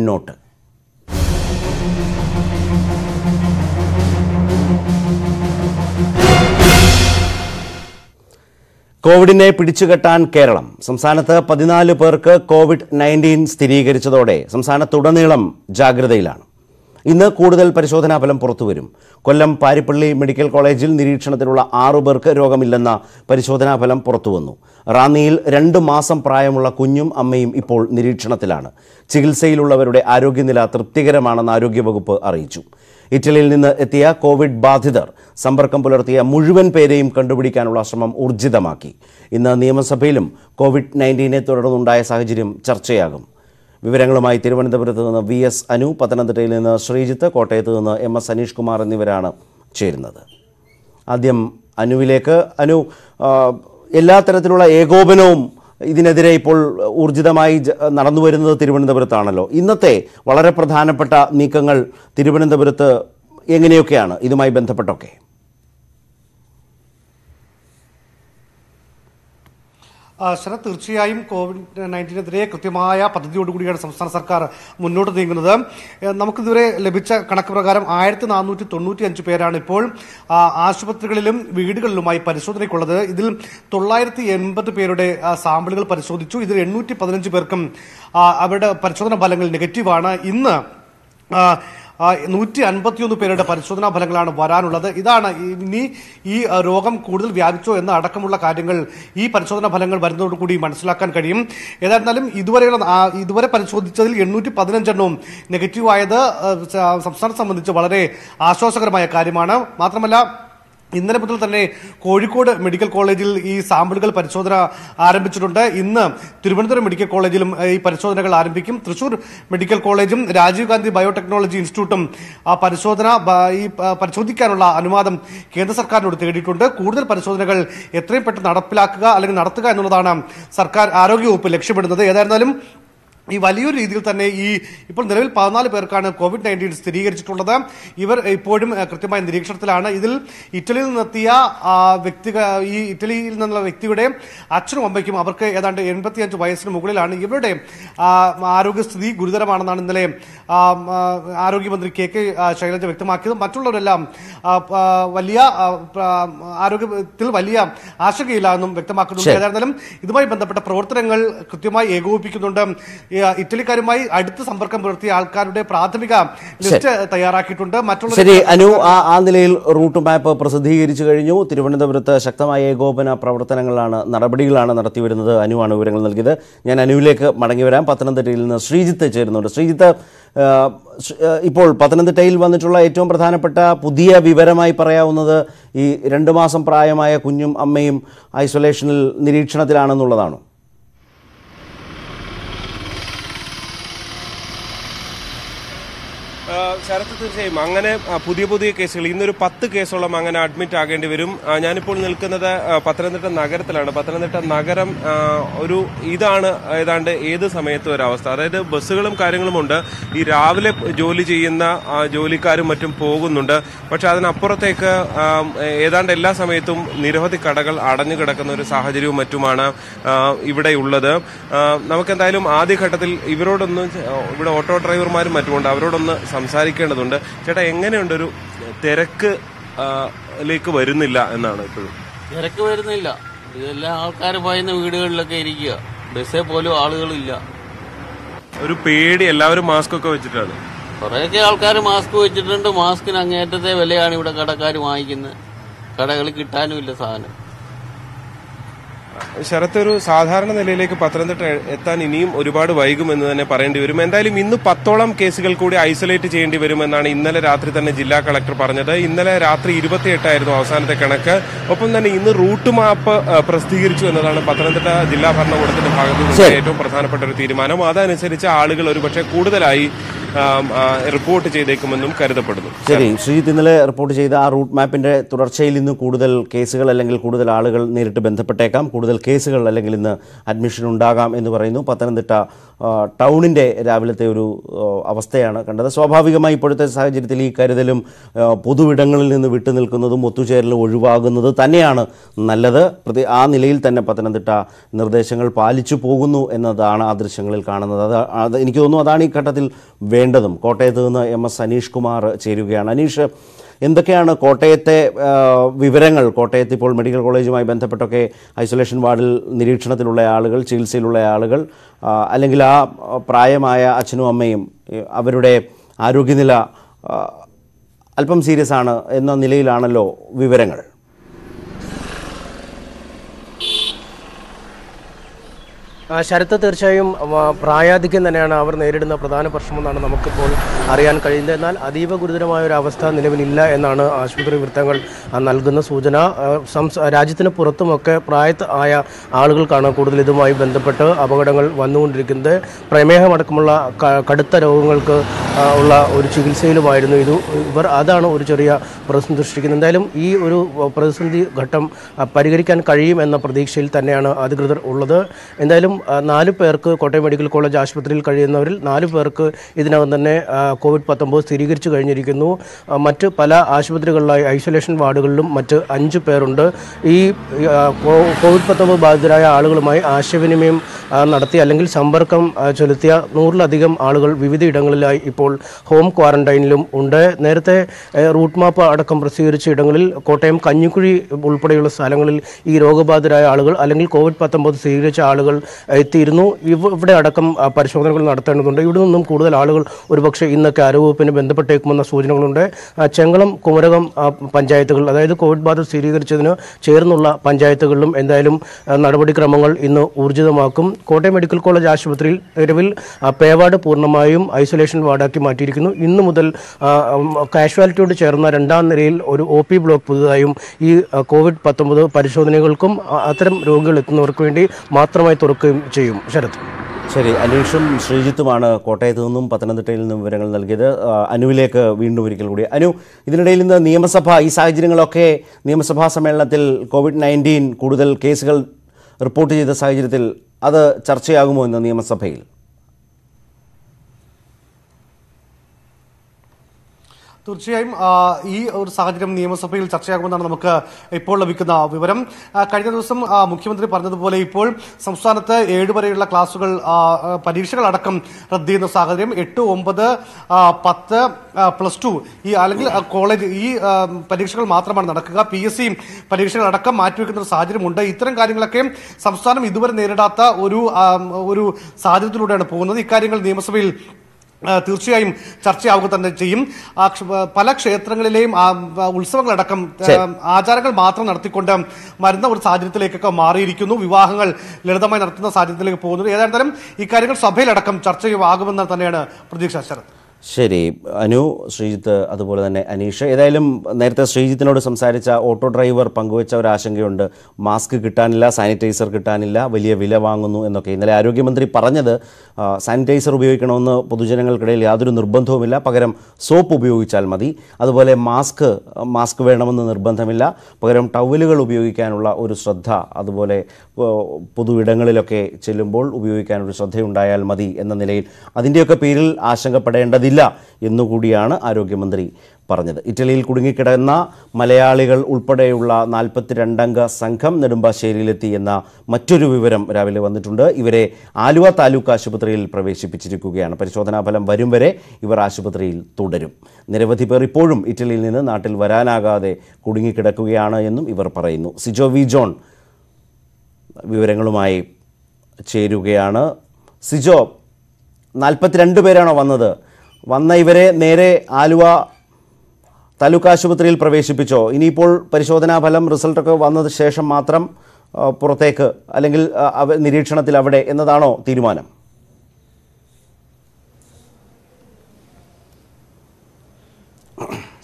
മുന്നോട്ട് കോവിഡിനെ പിടിച്ചുകെട്ടാൻ കേരളം സംസ്ഥാനത്ത് പതിനാല് പേർക്ക് കോവിഡ് നയൻറ്റീൻ സ്ഥിരീകരിച്ചതോടെ സംസ്ഥാനത്തുടനീളം ജാഗ്രതയിലാണ് ഇന്ന് കൂടുതൽ പരിശോധനാ ഫലം പുറത്തുവരും കൊല്ലം പാരിപ്പള്ളി മെഡിക്കൽ കോളേജിൽ നിരീക്ഷണത്തിലുള്ള ആറു പേർക്ക് രോഗമില്ലെന്ന പരിശോധനാ ഫലം പുറത്തുവന്നു റാന്നിയിൽ രണ്ട് മാസം പ്രായമുള്ള കുഞ്ഞും അമ്മയും ഇപ്പോൾ നിരീക്ഷണത്തിലാണ് ചികിത്സയിലുള്ളവരുടെ ആരോഗ്യനില തൃപ്തികരമാണെന്ന് ആരോഗ്യവകുപ്പ് അറിയിച്ചു ഇറ്റലിയിൽ നിന്ന് എത്തിയ കോവിഡ് ബാധിതർ സമ്പർക്കം പുലർത്തിയ മുഴുവൻ പേരെയും കണ്ടുപിടിക്കാനുള്ള ശ്രമം ഊർജിതമാക്കി ഇന്ന് നിയമസഭയിലും കോവിഡ് നയൻറ്റീനെ തുടർന്നുണ്ടായ സാഹചര്യം ചർച്ചയാകും വിവരങ്ങളുമായി തിരുവനന്തപുരത്ത് നിന്ന് വി എസ് അനു പത്തനംതിട്ടയിൽ നിന്ന് ശ്രീജിത്ത് കോട്ടയത്ത് നിന്ന് എം എസ് അനീഷ് കുമാർ എന്നിവരാണ് ചേരുന്നത് ആദ്യം അനുവിലേക്ക് അനു ആ, എല്ലാ തരത്തിലുള്ള ഏകോപനവും ഇതിനെതിരെ ഇപ്പോൾ ഊർജിതമായി ജ- നടന്നു വരുന്നത് തിരുവനന്തപുരത്താണല്ലോ ഇന്നത്തെ വളരെ പ്രധാനപ്പെട്ട നീക്കങ്ങൾ തിരുവനന്തപുരത്ത് എങ്ങനെയൊക്കെയാണ് ഇതുമായി ബന്ധപ്പെട്ടൊക്കെ ആ, ശരത് തീർച്ചയായും കോവിഡ് നയൻറ്റീനെതിരെ കൃത്യമായ പദ്ധതിയോടുകൂടിയാണ് സംസ്ഥാന സർക്കാർ മുന്നോട്ട് നീങ്ങുന്നത് ഏഹ് നമുക്കിതുവരെ ലഭിച്ച കണക്ക് പ്രകാരം ആയിരത്തി നാനൂറ്റി തൊണ്ണൂറ്റി അഞ്ച് പേരാണ് ഇപ്പോൾ ആ, ആശുപത്രികളിലും വീടുകളിലുമായി പരിശോധനയ്ക്കുള്ളത് ഇതിൽ തൊള്ളായിരത്തി എൺപത് പേരുടെ ആ, സാമ്പിളുകൾ പരിശോധിച്ചു ഇതിൽ എണ്ണൂറ്റി പതിനഞ്ച് പേർക്കും ആ, അവരുടെ പരിശോധനാ ഫലങ്ങൾ നെഗറ്റീവാണ് ഇന്ന് ആ, ആ, നൂറ്റി അൻപത്തിയൊന്ന് പേരുടെ പരിശോധനാ ഫലങ്ങളാണ് വരാനുള്ളത് ഇതാണ് ഈ- ഇനി ഈ ആ, രോഗം കൂടുതൽ വ്യാപിച്ചോ എന്ന അടക്കമുള്ള കാര്യങ്ങൾ ഈ പരിശോധനാ ഫലങ്ങൾ വരുന്നതോടുകൂടി മനസ്സിലാക്കാൻ കഴിയും ഏതായിരുന്നാലും ഇതുവരെയുള്ള ആ, ഇതുവരെ പരിശോധിച്ചതിൽ എണ്ണൂറ്റി പതിനഞ്ചെണ്ണവും നെഗറ്റീവ് ആയത് ആ, സ- സംസ്ഥാനത്തെ സംബന്ധിച്ച് വളരെ ആശ്വാസകരമായ കാര്യമാണ് മാത്രമല്ല ഇന്നലെ മുതൽ തന്നെ കോഴിക്കോട് മെഡിക്കൽ കോളേജിൽ ഈ സാമ്പിളുകൾ പരിശോധന ആരംഭിച്ചിട്ടുണ്ട് ഇന്ന് തിരുവനന്തപുരം മെഡിക്കൽ കോളേജിലും ഏഹ്, ഈ പരിശോധനകൾ ആരംഭിക്കും തൃശൂർ മെഡിക്കൽ കോളേജും രാജീവ് ഗാന്ധി ബയോടെക്നോളജി ഇൻസ്റ്റിറ്റ്യൂട്ടും ആ പരിശോധന ബ- ഈ പ- പരിശോധിക്കാനുള്ള അനുവാദം കേന്ദ്ര സർക്കാരിനോട് തേടിയിട്ടുണ്ട് കൂടുതൽ പരിശോധനകൾ എത്രയും പെട്ടെന്ന് നടപ്പിലാക്കുക അല്ലെങ്കിൽ നടത്തുക എന്നുള്ളതാണ് സർക്കാർ ആരോഗ്യവകുപ്പ് ലക്ഷ്യമിടുന്നത് ഏതായിരുന്നാലും ഈ വലിയൊരു രീതിയിൽ തന്നെ ഈ ഇപ്പോൾ നിലവിൽ പതിനാല് പേർക്കാണ് കോവിഡ് നയൻറ്റീൻ സ്ഥിരീകരിച്ചിട്ടുള്ളത് ഇവർ ഇപ്പോഴും ഏഹ്, കൃത്യമായ നിരീക്ഷണത്തിലാണ് ഇതിൽ ഇറ്റലിയിൽ നിന്നെത്തിയ ആ, വ്യക്തി ഈ ഇറ്റലിയിൽ നിന്നുള്ള വ്യക്തിയുടെ അച്ഛനും അമ്മയ്ക്കും അവർക്ക് ഏതാണ്ട് എൺപത്തിയഞ്ച് വയസ്സിന് മുകളിലാണ് ഇവരുടെ ആ, ആരോഗ്യസ്ഥിതി ഗുരുതരമാണെന്നാണ് ഇന്നലെ ആ, ആ, ആരോഗ്യമന്ത്രി കെ കെ ആ, ശൈലജ വ്യക്തമാക്കിയത് മറ്റുള്ളവരെല്ലാം ആ, ആ, വലിയ ആ, ആ, ആരോഗ്യത്തിൽ വലിയ ആശങ്കയില്ല എന്നും വ്യക്തമാക്കുന്നുണ്ട് ശരി. ഏതായിരുന്നാലും ഇതുമായി ബന്ധപ്പെട്ട പ്രവർത്തനങ്ങൾ കൃത്യമായി ഏകോപിപ്പിക്കുന്നുണ്ട് ഈ, ആ, ഇറ്റലിക്കാരുമായി അടുത്ത സമ്പർക്കം പുലർത്തിയ ആൾക്കാരുടെ പ്രാഥമിക ലിസ്റ്റ് തയ്യാറാക്കിയിട്ടുണ്ട് മറ്റുള്ള ശരി അനു ആ ആ നിലയിൽ റൂട്ട് മാപ്പ് പ്രസിദ്ധീകരിച്ചു കഴിഞ്ഞു തിരുവനന്തപുരത്ത് ശക്തമായ ഏകോപന പ്രവർത്തനങ്ങളാണ് നടപടികളാണ് നടത്തിവരുന്നത് അനുവാണ് വിവരങ്ങൾ നൽകിയത് ഞാൻ അനുവിലേക്ക് മടങ്ങി വരാം പത്തനംതിട്ടയിൽ നിന്ന് ശ്രീജിത്ത് ചേരുന്നുണ്ട് ശ്രീജിത്ത് ആ, ശ്രീ- ആ, ഇപ്പോൾ പത്തനംതിട്ടയിൽ വന്നിട്ടുള്ള ഏറ്റവും പ്രധാനപ്പെട്ട പുതിയ വിവരമായി പറയാവുന്നത് ഈ രണ്ട് മാസം പ്രായമായ കുഞ്ഞും അമ്മയും ഐസൊലേഷനിൽ നിരീക്ഷണത്തിലാണെന്നുള്ളതാണോ ആ, ശരത്ത് തീർച്ചയായും അങ്ങനെ ആ, പുതിയ പുതിയ കേസുകൾ ഇന്നൊരു പത്ത് കേസോളം അങ്ങനെ അഡ്മിറ്റ് ആകേണ്ടി വരും ആ, ഞാനിപ്പോൾ നിൽക്കുന്നത് ആ, പത്തനംതിട്ട നഗരത്തിലാണ് പത്തനംതിട്ട നഗരം ആ, ഒരു ഇതാണ് ഏതാണ്ട് ഏത് സമയത്തും ഒരു അവസ്ഥ അതായത് ബസ്സുകളും കാര്യങ്ങളുമുണ്ട് ഈ രാവിലെ ജോലി ചെയ്യുന്ന ആ, ജോലിക്കാരും മറ്റും പോകുന്നുണ്ട് പക്ഷെ അതിനപ്പുറത്തേക്ക് ആ, ഏതാണ്ട് എല്ലാ സമയത്തും നിരവധി കടകൾ അടഞ്ഞു കിടക്കുന്ന ഒരു സാഹചര്യവും മറ്റുമാണ് ആ, ഇവിടെ ഉള്ളത് ആ, നമുക്കെന്തായാലും ആദ്യഘട്ടത്തിൽ ഇവരോടൊന്ന് ച- ഇവിടെ ഓട്ടോ ഡ്രൈവർമാരും മറ്റുമുണ്ട് അവരോടൊന്ന് സംസാരിക്കേണ്ടതുണ്ട് ചേട്ടാ എങ്ങനെയുണ്ട് ഒരു തിരക്ക് ആ, ലേക്ക് വരുന്നില്ല എന്നാണ് ഇപ്പോഴും തിരക്ക് വരുന്നില്ല ഇതെല്ലാം ആൾക്കാർ പറയുന്ന വീടുകളിലൊക്കെ ഇരിക്കുക ബസ്സിൽ പോലും ആളുകളില്ല ഒരു പേടി എല്ലാവരും മാസ്ക് ഒക്കെ വെച്ചിട്ടാണ് കുറേയൊക്കെ ആൾക്കാർ മാസ്ക് വെച്ചിട്ടുണ്ട് മാസ്കിന് അങ്ങേറ്റത്തെ വിലയാണ് ഇവിടെ കടക്കാർ വാങ്ങിക്കുന്നത് കടകളിൽ കിട്ടാനുമില്ല സാധനം ശരത്ത് ഒരു സാധാരണ നിലയിലേക്ക് പത്തനംതിട്ട എത്താൻ ഇനിയും ഒരുപാട് വൈകുമെന്ന് തന്നെ പറയേണ്ടി വരും എന്തായാലും ഇന്ന് പത്തോളം കേസുകൾ കൂടി ഐസൊലേറ്റ് ചെയ്യേണ്ടി വരുമെന്നാണ് ഇന്നലെ രാത്രി തന്നെ ജില്ലാ കളക്ടർ പറഞ്ഞത് ഇന്നലെ രാത്രി ഇരുപത്തിയെട്ടായിരുന്നു അവസാനത്തെ കണക്ക് ഒപ്പം തന്നെ ഇന്ന് റൂട്ട് മാപ്പ് ആ, പ്രസിദ്ധീകരിച്ചു എന്നതാണ് പത്തനംതിട്ട ജില്ലാ ഭരണകൂടത്തിന്റെ ഭാഗത്തു നിന്ന് ശരി. ഏറ്റവും പ്രധാനപ്പെട്ട ഒരു തീരുമാനം അതനുസരിച്ച് ആളുകൾ ഒരുപക്ഷെ കൂടുതലായി ആം, ആ, റിപ്പോർട്ട് ചെയ്തേക്കുമെന്നും കരുതപ്പെടുന്നു ശരി ശ്രീജിത്ത് ഇന്നലെ റിപ്പോർട്ട് ചെയ്ത ആ റൂട്ട് മാപ്പിന്റെ തുടർച്ചയിൽ ഇന്ന് കൂടുതൽ കേസുകൾ അല്ലെങ്കിൽ കൂടുതൽ ആളുകൾ നേരിട്ട് ബന്ധപ്പെട്ടേക്കാം കൂടുതൽ കേസുകൾ അല്ലെങ്കിൽ ഇന്ന് അഡ്മിഷൻ ഉണ്ടാകാം എന്ന് പറയുന്നു പത്തനംതിട്ട ആ, ടൗണിന്റെ രാവിലത്തെ ഒരു ആ, അവസ്ഥയാണ് കണ്ടത് സ്വാഭാവികമായി ഇപ്പോഴത്തെ സാഹചര്യത്തിൽ ഈ കരുതലും ആ, പൊതുവിടങ്ങളിൽ നിന്ന് വിട്ടു നിൽക്കുന്നതും ഒത്തുചേരലും ഒഴിവാകുന്നത് തന്നെയാണ് നല്ലത് പ്രതി ആ നിലയിൽ തന്നെ പത്തനംതിട്ട നിർദ്ദേശങ്ങൾ പാലിച്ചു പോകുന്നു എന്നതാണ് ആ ദൃശ്യങ്ങളിൽ കാണുന്നത് അത് അത് എനിക്ക് തോന്നുന്നു അതാണ് ഈ ഘട്ടത്തിൽ വേണ്ടതും കോട്ടയത്ത് നിന്ന് എം എസ് അനീഷ് കുമാർ ചേരുകയാണ് അനീഷ് എന്തൊക്കെയാണ് കോട്ടയത്തെ ആ, വിവരങ്ങൾ കോട്ടയത്ത് ഇപ്പോൾ മെഡിക്കൽ കോളേജുമായി ബന്ധപ്പെട്ടൊക്കെ ഐസൊലേഷൻ വാർഡിൽ നിരീക്ഷണത്തിലുള്ള ആളുകൾ ചികിത്സയിലുള്ള ആളുകൾ ആ, അല്ലെങ്കിൽ ആ ആ, പ്രായമായ അച്ഛനും അമ്മയും ഈ, അവരുടെ ആരോഗ്യനില ആ, അല്പം സീരിയസ് ആണ് എന്ന നിലയിലാണല്ലോ വിവരങ്ങൾ ആ, ശരത്ത് തീർച്ചയായും ആ, പ്രായാധിക്യം തന്നെയാണ് അവർ നേരിടുന്ന പ്രധാന പ്രശ്നമെന്നാണ് നമുക്കിപ്പോൾ അറിയാൻ കഴിയുന്നത് എന്നാൽ അതീവ ഗുരുതരമായ ഒരു അവസ്ഥ നിലവിലില്ല എന്നാണ് ആശുപത്രി വൃത്തങ്ങൾ ആ, നൽകുന്ന സൂചന ആ, സംസ് രാജ്യത്തിന് പുറത്തുമൊക്കെ പ്രായത്ത് ആയ ആളുകൾക്കാണ് കൂടുതൽ ഇതുമായി ബന്ധപ്പെട്ട് അപകടങ്ങൾ വന്നുകൊണ്ടിരിക്കുന്നത് പ്രമേഹമടക്കമുള്ള ക- കടുത്ത രോഗങ്ങൾക്ക് ആ, ഉള്ള ഒരു ചികിത്സയിലുമായിരുന്നു ഇത് ഇവർ അതാണ് ഒരു ചെറിയ പ്രതിസന്ധി സൃഷ്ടിക്കുന്നത് എന്തായാലും ഈ ഒരു പ്രതിസന്ധി ഘട്ടം ആ, പരിഹരിക്കാൻ കഴിയും എന്ന പ്രതീക്ഷയിൽ തന്നെയാണ് അധികൃതർ ഉള്ളത് എന്തായാലും ആ, നാല് പേർക്ക് കോട്ടയം മെഡിക്കൽ കോളേജ് ആശുപത്രിയിൽ കഴിയുന്നവരിൽ നാല് പേർക്ക് ഇതിനകം തന്നെ ആ, കോവിഡ് പത്തൊമ്പത് സ്ഥിരീകരിച്ചു കഴിഞ്ഞിരിക്കുന്നു ആ, മറ്റ് പല ആശുപത്രികളിലായി ഐസൊലേഷൻ വാർഡുകളിലും മറ്റ് അഞ്ച് പേരുണ്ട് ഈ ആ, കോ- കോവിഡ് പത്തൊമ്പത് ബാധിതരായ ആളുകളുമായി ആശയവിനിമയം ആ, നടത്തി അല്ലെങ്കിൽ സമ്പർക്കം ആ, ചെലുത്തിയ നൂറിലധികം ആളുകൾ വിവിധ ഇടങ്ങളിലായി ഇപ്പോൾ ഹോം ക്വാറന്റൈനിലും ഉണ്ട് നേരത്തെ ഏ, റൂട്ട് മാപ്പ് അടക്കം പ്രസിദ്ധീകരിച്ച ഇടങ്ങളിൽ കോട്ടയം കഞ്ഞിക്കുഴി ഉൾപ്പെടെയുള്ള സ്ഥലങ്ങളിൽ ഈ രോഗബാധിതരായ ആളുകൾ അല്ലെങ്കിൽ കോവിഡ് പത്തൊമ്പത് സ്ഥിരീകരിച്ച ആളുകൾ എത്തിയിരുന്നു ഇവ- ഇവിടെ അടക്കം ആ, പരിശോധനകൾ നടത്തേണ്ടതുണ്ട് ഇവിടെ നിന്നും കൂടുതൽ ആളുകൾ ഒരുപക്ഷെ ഇന്നൊക്കെ ആരോഗ്യവകുപ്പിന് ബന്ധപ്പെട്ടേക്കുമെന്ന സൂചനകളുണ്ട് ആ, ചെങ്കളം കുമരകം ആ, പഞ്ചായത്തുകൾ അതായത് കോവിഡ് ബാധ സ്ഥിരീകരിച്ചതിന് ചേർന്നുള്ള പഞ്ചായത്തുകളിലും എന്തായാലും ആ, നടപടിക്രമങ്ങൾ ഇന്ന് ഊർജിതമാക്കും കോട്ടയം മെഡിക്കൽ കോളേജ് ആശുപത്രിയിൽ നിലവിൽ ആ, പേവാർഡ് പൂർണ്ണമായും ഐസൊലേഷൻ വാർഡാക്കി മാറ്റിയിരിക്കുന്നു ഇന്നു മുതൽ ആ, ഉം, കാഷ്വാലിറ്റിയോട് ചേർന്ന രണ്ടാം നിലയിൽ ഒരു ഒ പി ബ്ലോക്ക് പുതുതായും ഈ ആ, കോവിഡ് പത്തൊമ്പത് പരിശോധനകൾക്കും ആ, അത്തരം രോഗികൾ എത്തുന്നവർക്ക് വേണ്ടി മാത്രമായി തുറക്കുകയും ചെയ്യും ശരത് ശരി അനീഷും ശ്രീജിത്തുമാണ് കോട്ടയത്ത് നിന്നും പത്തനംതിട്ടയിൽ നിന്നും വിവരങ്ങൾ നൽകിയത് ആ, അനുവിലേക്ക് വീണ്ടും ഒരിക്കൽ കൂടി അനു ഇതിനിടയിൽ ഇന്ന് നിയമസഭ ഈ സാഹചര്യങ്ങളൊക്കെ നിയമസഭാ സമ്മേളനത്തിൽ കോവിഡ് നയൻറ്റീൻ കൂടുതൽ കേസുകൾ റിപ്പോർട്ട് ചെയ്ത സാഹചര്യത്തിൽ അത് ചർച്ചയാകുമോ ഇന്ന് നിയമസഭയിൽ തീർച്ചയായും ആ, ഈ ഒരു സാഹചര്യം നിയമസഭയിൽ ചർച്ചയാകുമെന്നാണ് നമുക്ക് ഇപ്പോൾ ലഭിക്കുന്ന വിവരം ആ, കഴിഞ്ഞ ദിവസം ആ, മുഖ്യമന്ത്രി പറഞ്ഞതുപോലെ ഇപ്പോൾ സംസ്ഥാനത്ത് ഏഴ് വരെയുള്ള ക്ലാസുകൾ ആ, ആ, പരീക്ഷകളടക്കം റദ്ദ് ചെയ്യുന്ന സാഹചര്യം എട്ട് ഒമ്പത് ആ, പത്ത് ആ, പ്ലസ് ടു ഈ അല്ലെങ്കിൽ ആ, കോളേജ് ഈ ആ, പരീക്ഷകൾ മാത്രമാണ് നടക്കുക പി എസ് സി പരീക്ഷകൾ അടക്കം മാറ്റിവെക്കുന്ന ഒരു സാഹചര്യമുണ്ട് ഇത്തരം കാര്യങ്ങളൊക്കെ സംസ്ഥാനം ഇതുവരെ നേരിടാത്ത ഒരു ആ, ഒരു സാഹചര്യത്തിലൂടെയാണ് പോകുന്നത് ഇക്കാര്യങ്ങൾ നിയമസഭയിൽ ആ, തീർച്ചയായും ചർച്ചയാവുക തന്നെ ചെയ്യും ആ, ക്ഷ- പല ക്ഷേത്രങ്ങളിലെയും ആ, ആ, ഉത്സവങ്ങളടക്കം ആ, ആചാരങ്ങൾ മാത്രം നടത്തിക്കൊണ്ട് വരുന്ന ഒരു സാഹചര്യത്തിലേക്കൊക്കെ മാറിയിരിക്കുന്നു വിവാഹങ്ങൾ ലളിതമായി നടത്തുന്ന സാഹചര്യത്തിലേക്ക് പോകുന്നു ഏതായാലും ഇക്കാര്യങ്ങൾ സഭയിലടക്കം ചർച്ചയാകുമെന്ന് തന്നെയാണ് പ്രതീക്ഷ ശരത് ശരി അനു ശ്രീജിത്ത് അതുപോലെ തന്നെ അനീഷ് ഏതായാലും നേരത്തെ ശ്രീജിത്തിനോട് സംസാരിച്ച ഓട്ടോ ഡ്രൈവർ പങ്കുവച്ച ഒരു ആശങ്കയുണ്ട് മാസ്ക് കിട്ടാനില്ല സാനിറ്റൈസർ കിട്ടാനില്ല വലിയ വില വാങ്ങുന്നു എന്നൊക്കെ ഇന്നലെ ആരോഗ്യമന്ത്രി പറഞ്ഞത് ആ, സാനിറ്റൈസർ ഉപയോഗിക്കണമെന്ന് പൊതുജനങ്ങൾക്കിടയിൽ യാതൊരു നിർബന്ധവുമില്ല പകരം സോപ്പ് ഉപയോഗിച്ചാൽ മതി അതുപോലെ മാസ്ക് മാസ്ക് വേണമെന്ന് നിർബന്ധമില്ല പകരം ടവലുകൾ ഉപയോഗിക്കാനുള്ള ഒരു ശ്രദ്ധ അതുപോലെ ആ, പൊതുവിടങ്ങളിലൊക്കെ ചെല്ലുമ്പോൾ ഉപയോഗിക്കാനൊരു ശ്രദ്ധയുണ്ടായാൽ മതി എന്ന നിലയിൽ അതിൻ്റെയൊക്കെ പേരിൽ ആശങ്കപ്പെടേണ്ടതില്ല എന്നുകൂടിയാണ് ആരോഗ്യമന്ത്രി പറഞ്ഞത് ഇറ്റലിയിൽ കുടുങ്ങിക്കിടന്ന മലയാളികൾ ഉൾപ്പെടെയുള്ള നാൽപ്പത്തിരണ്ടംഗ സംഘം നെടുമ്പാശ്ശേരിയിലെത്തി എന്ന മറ്റൊരു വിവരം രാവിലെ വന്നിട്ടുണ്ട് ഇവരെ ആലുവ താലൂക്ക് ആശുപത്രിയിൽ പ്രവേശിപ്പിച്ചിരിക്കുകയാണ് പരിശോധനാ ഫലം വരും വരെ ഇവർ ആശുപത്രിയിൽ തുടരും നിരവധി പേർ ഇപ്പോഴും ഇറ്റലിയിൽ നിന്ന് നാട്ടിൽ വരാനാകാതെ കുടുങ്ങിക്കിടക്കുകയാണ് എന്നും ഇവർ പറയുന്നു സിജോ വി ജോൺ വിവരങ്ങളുമായി ചേരുകയാണ് സിജോ നാൽപ്പത്തിരണ്ട് പേരാണോ വന്നത് വന്ന ഇവരെ നേരെ ആലുവ താലൂക്ക് ആശുപത്രിയിൽ പ്രവേശിപ്പിച്ചോ ഇനിയിപ്പോൾ പരിശോധനാ ഫലം റിസൾട്ടൊക്കെ വന്നത് ശേഷം മാത്രം ആ, പുറത്തേക്ക് അല്ലെങ്കിൽ ആ, അവ നിരീക്ഷണത്തിൽ അവിടെ എന്നതാണോ തീരുമാനം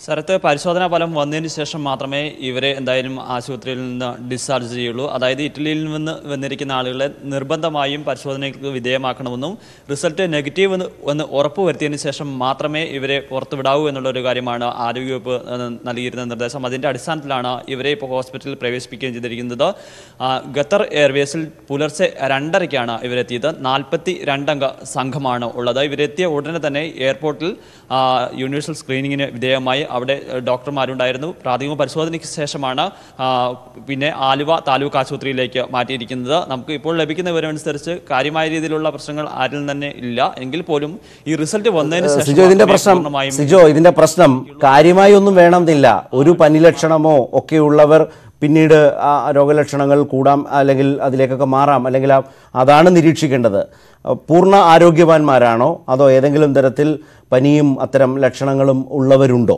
സ്ഥലത്ത് പരിശോധനാ ഫലം വന്നതിന് ശേഷം മാത്രമേ ഇവരെ എന്തായാലും ആശുപത്രിയിൽ നിന്ന് ഡിസ്ചാർജ് ചെയ്യുള്ളൂ അതായത് ഇറ്റലിയിൽ നിന്ന് വന്നിരിക്കുന്ന ആളുകളെ നിർബന്ധമായും പരിശോധനയ്ക്ക് വിധേയമാക്കണമെന്നും റിസൾട്ട് നെഗറ്റീവ് എന്ന് എന്ന് ഉറപ്പുവരുത്തിയതിന് ശേഷം മാത്രമേ ഇവരെ പുറത്തുവിടാവൂ എന്നുള്ള ഒരു കാര്യമാണ് ആരോഗ്യവകുപ്പ് ഏഹ്, നൽകിയിരുന്ന നിർദ്ദേശം അതിൻ്റെ അടിസ്ഥാനത്തിലാണ് ഇവരെ ഇപ്പോൾ ഹോസ്പിറ്റലിൽ പ്രവേശിപ്പിക്കുകയും ചെയ്തിരിക്കുന്നത് ആ, ഖത്തർ എയർവേസിൽ പുലർച്ചെ രണ്ടരയ്ക്കാണ് ഇവരെത്തിയത് നാൽപ്പത്തി രണ്ടംഗ സംഘമാണ് ഉള്ളത് ഇവരെത്തിയ ഉടനെ തന്നെ എയർപോർട്ടിൽ ആ, യൂണിവേഴ്സൽ സ്ക്രീനിങ്ങിന് വിധേയമായി അവിടെ ഏഹ്, ഡോക്ടർമാരുണ്ടായിരുന്നു പ്രാഥമിക പരിശോധനയ്ക്ക് ശേഷമാണ് ആ, പിന്നെ ആലുവ താലൂക്ക് ആശുപത്രിയിലേക്ക് മാറ്റിയിരിക്കുന്നത് നമുക്ക് ഇപ്പോൾ ലഭിക്കുന്ന വിവരമനുസരിച്ച് കാര്യമായ രീതിയിലുള്ള പ്രശ്നങ്ങൾ ആരിൽ തന്നെ ഇല്ല എങ്കിൽ പോലും ഈ റിസൾട്ട് വന്നതിന് ശേഷം സിജോ ഇതിന്റെ മാത്രമേ പ്രശ്നം പൂർണ്ണമായും സിജോ ഇതിന്റെ പ്രശ്നം കാര്യമായി ഒന്നും വേണമെന്നില്ല ഒരു പനി ലക്ഷണമോ ഒക്കെ ഉള്ളവർ പിന്നീട് ആ രോഗലക്ഷണങ്ങൾ കൂടാം അല്ലെങ്കിൽ അതിലേക്കൊക്കെ മാറാം അല്ലെങ്കിൽ ആ- അതാണ് നിരീക്ഷിക്കേണ്ടത് പൂർണ്ണ ആരോഗ്യവാന്മാരാണോ അതോ ഏതെങ്കിലും തരത്തിൽ പനിയും അത്തരം ലക്ഷണങ്ങളും ഉള്ളവരുണ്ടോ